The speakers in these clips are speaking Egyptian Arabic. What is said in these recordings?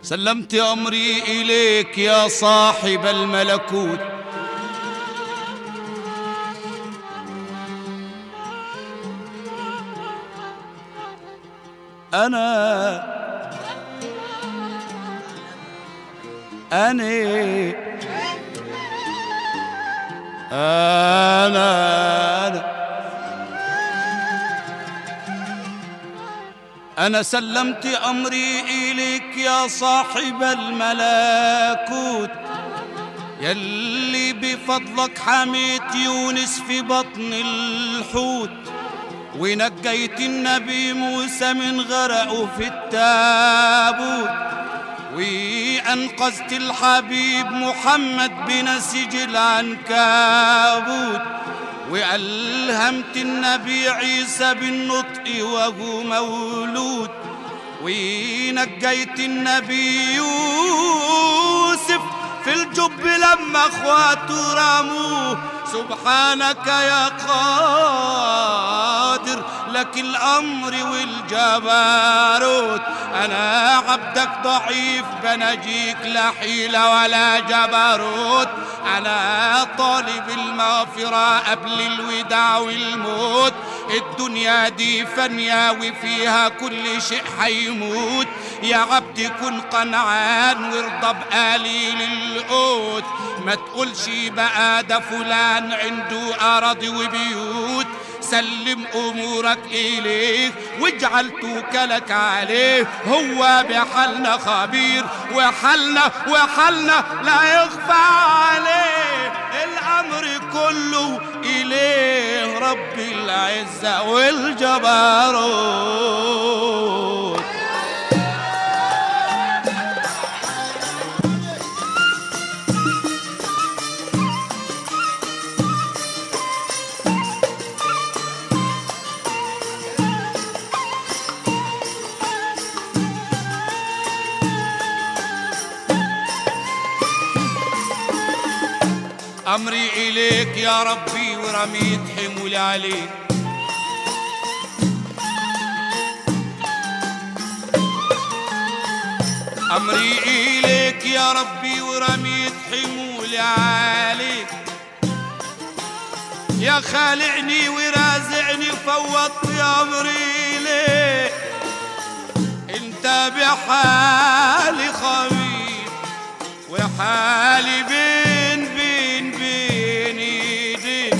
سلمت أمري إليك يا صاحب الملكوت أنا أنا أنا أنا أنا سلمت أمري إليك يا صاحب الملكوت يلي بفضلك حميت يونس في بطن الحوت ونجيت النبي موسى من غرقه في التابوت وأنقذت الحبيب محمد بنسج العنكبوت وألهمت النبي عيسى بالنطق وهو مولود ونجيت النبي يوسف في الجب لما اخواته رموه سبحانك يا قادر لك الامر والجبروت انا عبدك ضعيف بنجيك لا حيله ولا جبروت انا طالب المغفره قبل الوداع والموت الدنيا دي فانية وفيها كل شيء حيموت يا عبدي كن قنعان وارضى بقليل القوت ما تقولش بقى ده فلان عنده أراضي وبيوت سلم أمورك إليه واجعل توكلك عليه هو بحالنا خبير وحالنا وحالنا لا يخفى عليه الأمر كله إليه رب العزة والجبروت أمري إليك يا ربي ورميت حمولي عليك أمري إليك يا ربي ورميت حمولي عليك يا خالعني ورازعني فوضت يا أمري إليك انت بحالي خبير وحالي بين بين بين ايديك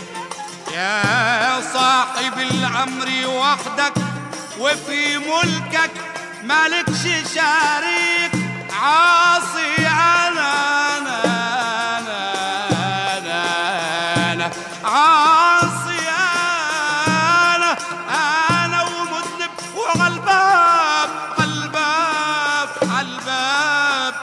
يا صاحب الامر وحدك وفي ملكك مالكش شريك عاصي انا انا انا انا, أنا عاصي انا انا ومذنب وغلباب غلباب عالباب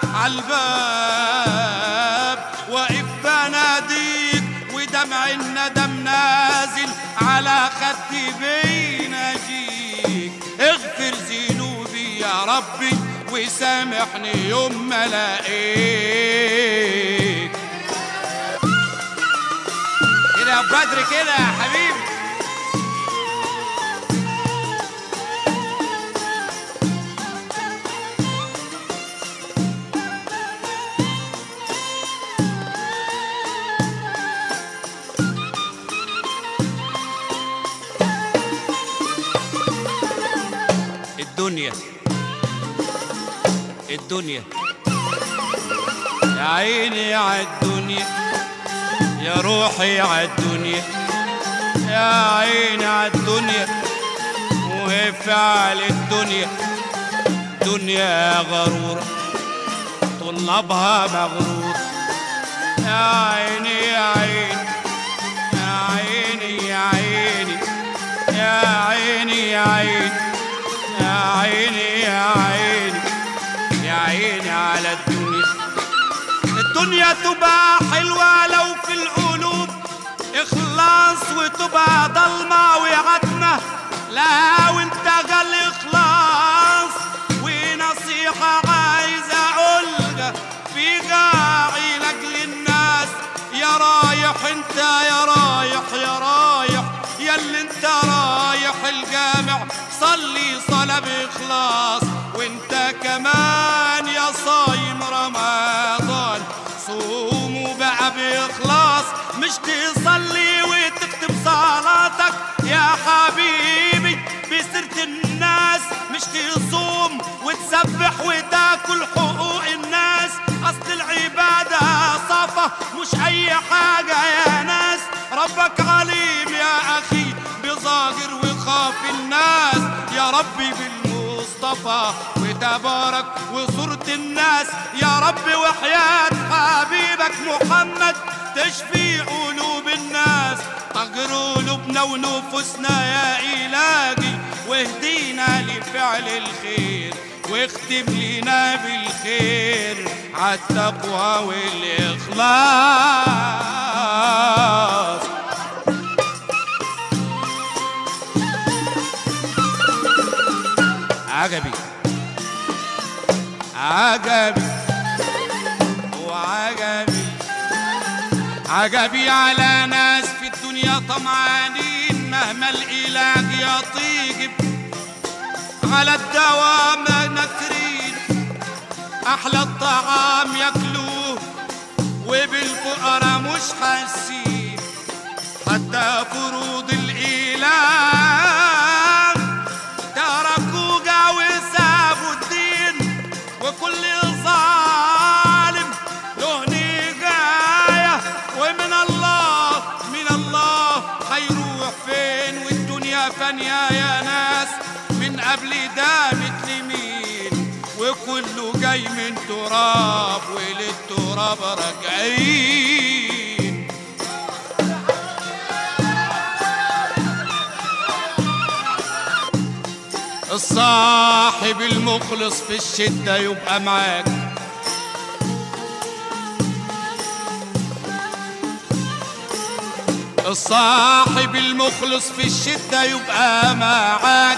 عالباب واقف بناديك ودمع الندم نازل على خدي بيناجيك اغفر ذنوبي يا ربي وسامحني يوم ما الاقيك كده يا بدر كده يا حبيبي الدنيا الدنيا يا عيني عالدنيا يا روحي عالدنيا يا عيني عالدنيا وفعل الدنيا دنيا غرورة طلابها مغرور يا عيني يا عيني يا عيني يا عيني يا عيني يا عيني يا عيني يا عيني يا عيني على الدنيا الدنيا تبقى حلوة لو في القلوب إخلاص وتبقى ضلمة وعتمة لا وانت غل إخلاص ونصيحة عايز أقولها في غاعي لأجل الناس يا رايح انت يا رايح يا رايح يا اللي انت رايح الجامع صلي صلاة بإخلاص وانت كمان يا صايم رمضان صوموا بقى بإخلاص مش تصلي وتكتب صلاتك يا حبيبي بسيرة الناس مش تصوم وتسبح وتاكل حقوق الناس أصل العبادة صفا مش أي حاجة يا ناس ربك عليم يا أخي بظاهر وخاف الناس يا ربي بالمصطفى وتبارك وصورة الناس يا رب وحياة حبيبك محمد تشفي قلوب الناس طهر قلوبنا ونفوسنا يا إلهي واهدينا لفعل الخير واختم لنا بالخير عالتقوى والإخلاص عجبي عجبي وعجبي عجبي على ناس في الدنيا طمعانين مهما الإله يطيب على الدوام نكرين أحلى الطعام ياكلوه وبالفقراء مش حاسين حتى فروض الإله تركوها وسابوا الدين وكل ظالم له نهاية ومن الله من الله هيروح فين والدنيا فانية يا ناس من قبل دامت لمين وكله جاي من تراب وللتراب راجعين الصاحب المخلص في الشدة يبقى معاك الصاحب المخلص في الشدة يبقى معاك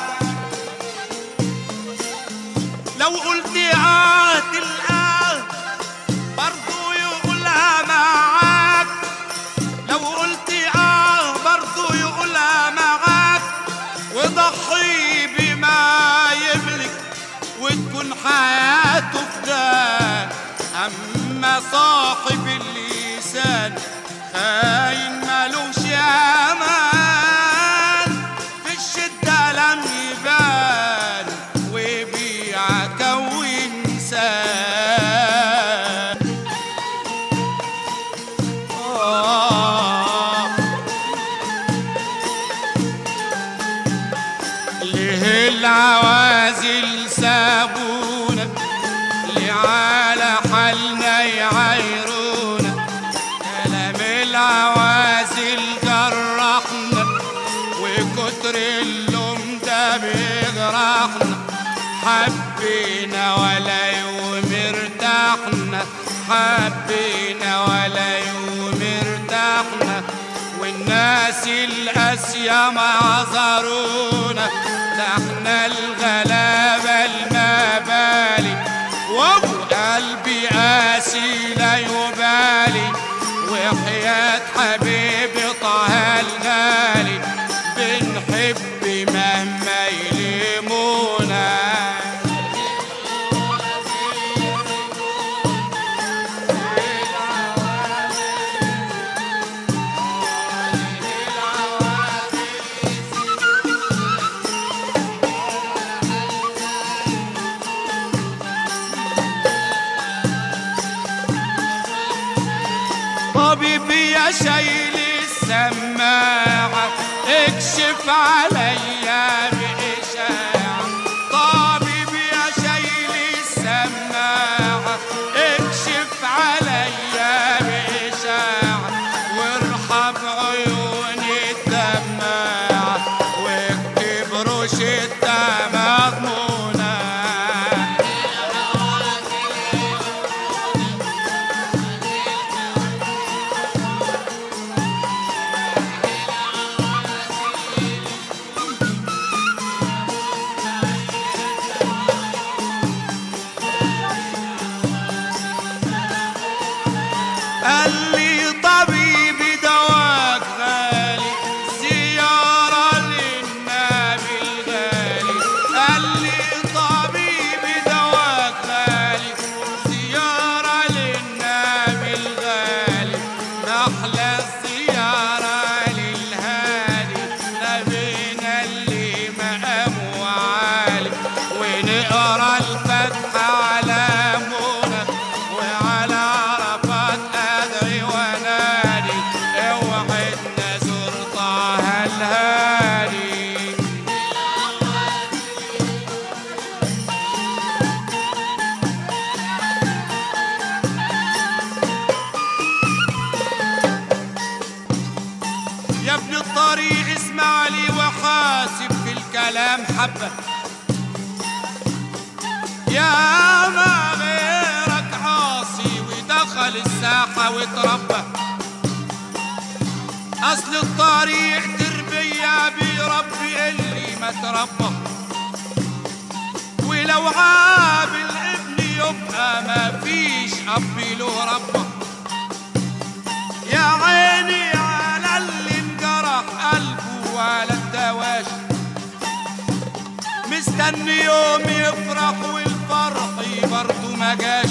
لو قلت اه تلقاه برضو يقولها معاك لو قلت اه برضو يقولها معاك وضحي بما يملك وتكون حياته فداك اما صاحب اللسان خاين ملوش امان في الشده لم يبان وبيعك وانسان آه ليه العوازل سابونا اللي على حالنا يعايرونا كلام العوازل جرحنا وكتر اللوم ده بيجرحنا حبينا ولا يوم ارتحنا حبينا ولا يوم ارتحنا والناس القاسية ما عذرونا ده احنا الغلابة المبالي وابو قلبي قاسي لا يبالي وحياة حبيبي طه الغالي بنحب مهما يلمونا طبيبي يا شايل السماعة اكشف عليا بإشاعة طبيبي يا شايل السماعة اكشف عليا بإشاعة وارحم عيوني الدماعة واكتب روشتة مضمونة الزيارة للهادي نبينا اللي مقامه عالي ونقرا الفتحة على منى وعلى عرفات أدعي ونادي اوعدنا زور طه الهادي يا ابن الطريق اسمع لي وحاسب في الكلام حبة يا ما غيرك عاصي ودخل الساحة وتربى أصل الطريق تربية بربي اللي ما تربى ولو عاب الابن يبقى ما فيش أب له ربه يا عيني على اللي انجرح قلبه وعلى الدواش مستني يوم يفرح والفرح برضه ما جاش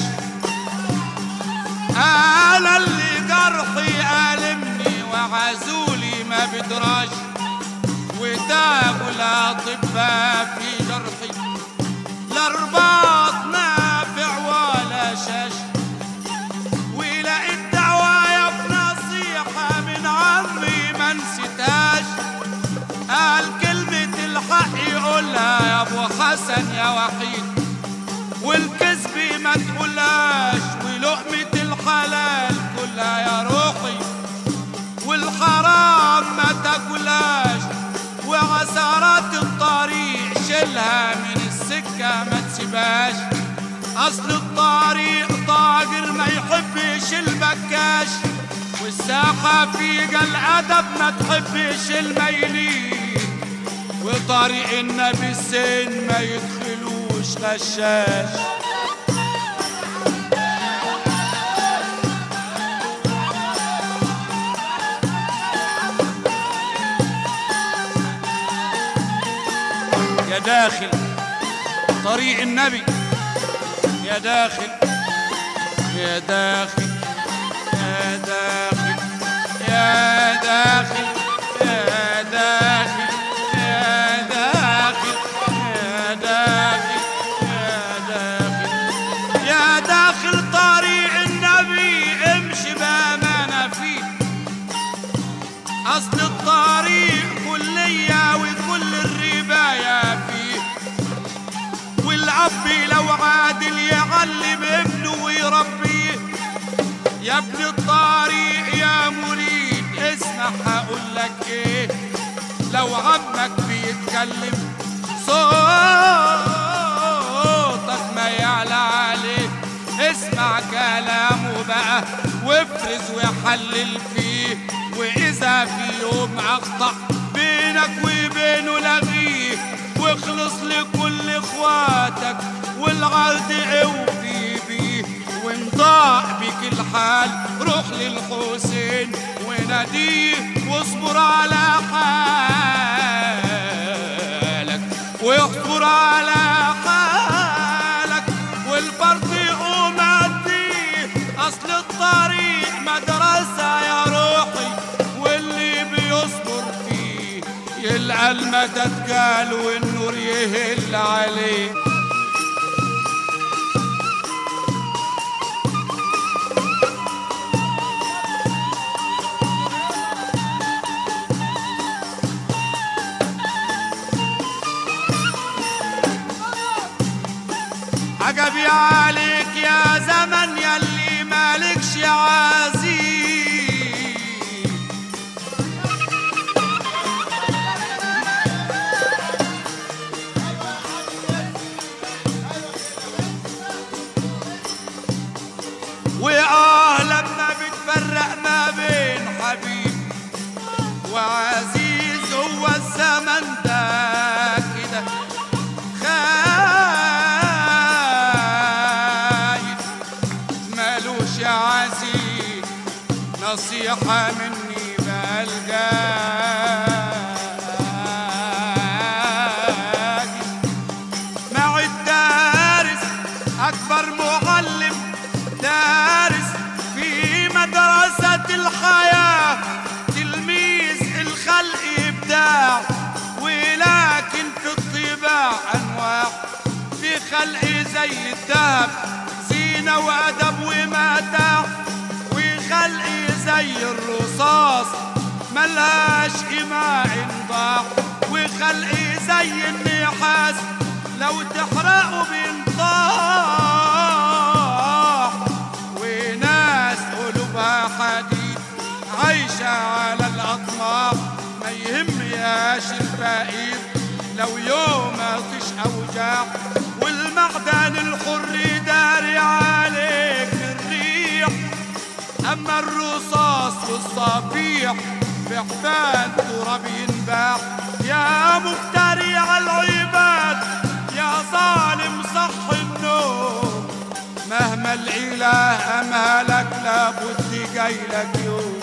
انا اللي جرحي ألمني وعزولي ما بدراش وتابوا الاطباء في جرحي لا رباط نافع ولا شاش ولقيت دعوايا بنصيحة من عمي ما نسيتهاش قال كلمة الحق يقولها يا ابو حسن يا وحيد والكذب ما تقولهاش ولقمة الحلال كلها يا روحي والحرام ما تاكلهاش وعثرات الطريق شيلها من السكة ما تسيبهاش أصل الطريق طاقر ما يحبش البكاش والساحة في الأدب ما تحبش الميلين وطريق النبي السن ما يدخلوش غشاش يا داخل طريق النبي يا داخل يا داخل يا داخل يا داخل يا داخل يا داخل يا داخل يا داخل يا داخل طريق النبي امشي بامانه فيه اصل الطريق كلية وكل الرباية فيه والاب لو عادل يعلم ابنه ويربيه يا ابن الطريق يا مريد اسمع هقول لك ايه لو عمك بيتكلم صوتك ما يعلى عليه اسمع كلامه بقى وافرز وحلل فيه واذا في يوم اخطأ بينك وبينه لغيه واخلص لكل اخواتك والعهد اوفي بيه وان ضاع بك الحال روح للحسين وناديه واصبر على حالك واصبر على حالك والفرد يقوم أديه أصل الطريق مدرسة يا روحي واللي بيصبر فيه يلقى المدد قال والنور يهل عليه عجبي عليك يا زمن يلي مالكش عزيز وآه لما بتفرق ما بين حبيب وعزيز هو الزمن ده كده خايف مالوش يا عزيز نصيحة مني بلقاك مع الدارس أكبر معلم دارس في مدرسة الحياة زي الذهب زينة وأدب ومتاع وخلقي زي الرصاص ملهاش قيمة انضاع وخلقي زي النحاس لو تحرقه بينطاح وناس قلوبها حديد عايشة على الأطماع ما يهمياش الفقير لو يوم عطش أوجاع والمعدن الحر داري عليك الريح أما الرصاص والصفيح في حفان تراب ينباع يا مفتري على العباد يا ظالم صح النوم مهما الإله أمهلك لابد جايلك يوم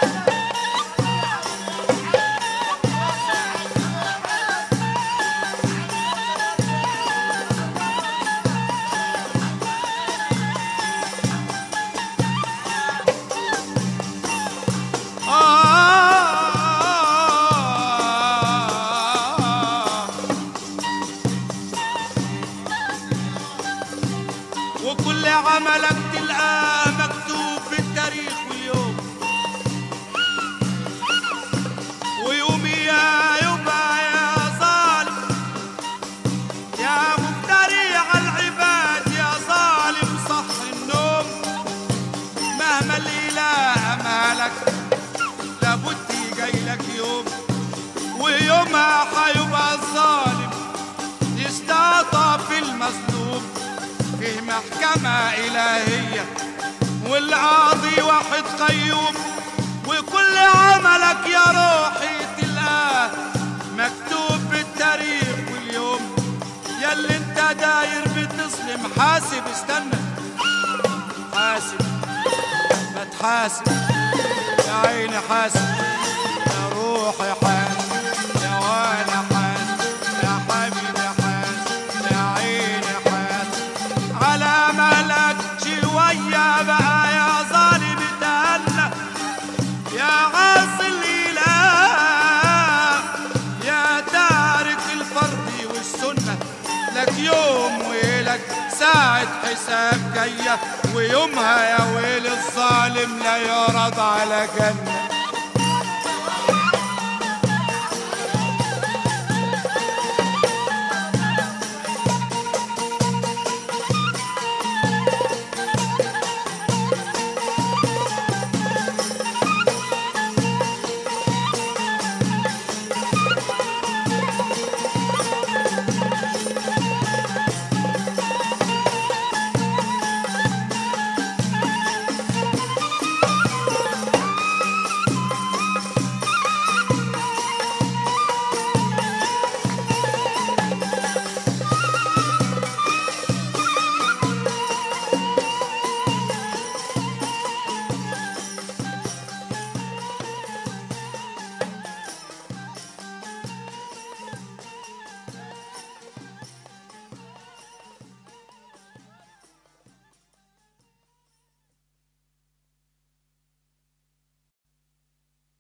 آه وكل عملك تلقاه مكتوب في التاريخ واليوم ويومي يا يبقى يا ظالم يا مفتري على العباد يا ظالم صح النوم مهما الإله أمالك لابد جايلك يوم ويومها حيبقى الظالم يستعطف المظلوم فيه محكمة إلهية والقاضي واحد قيوم وكل عملك يا روحي تلقاه مكتوب بالتاريخ واليوم ياللي انت داير بتظلم حاسب استنى حاسب ما تحاسب يا عيني حاسب يا روحي حاسب يا وانا حاسب يا حبيبي حاسب يا عيني حاسب على مهلك شوية بقى يا ظالم تهنى يا عاصي الإله يا تارك الفرض والسنة لك يوم ولك ساعة حساب جاية ويومها يا ويل الظالم لا يرضى على جنة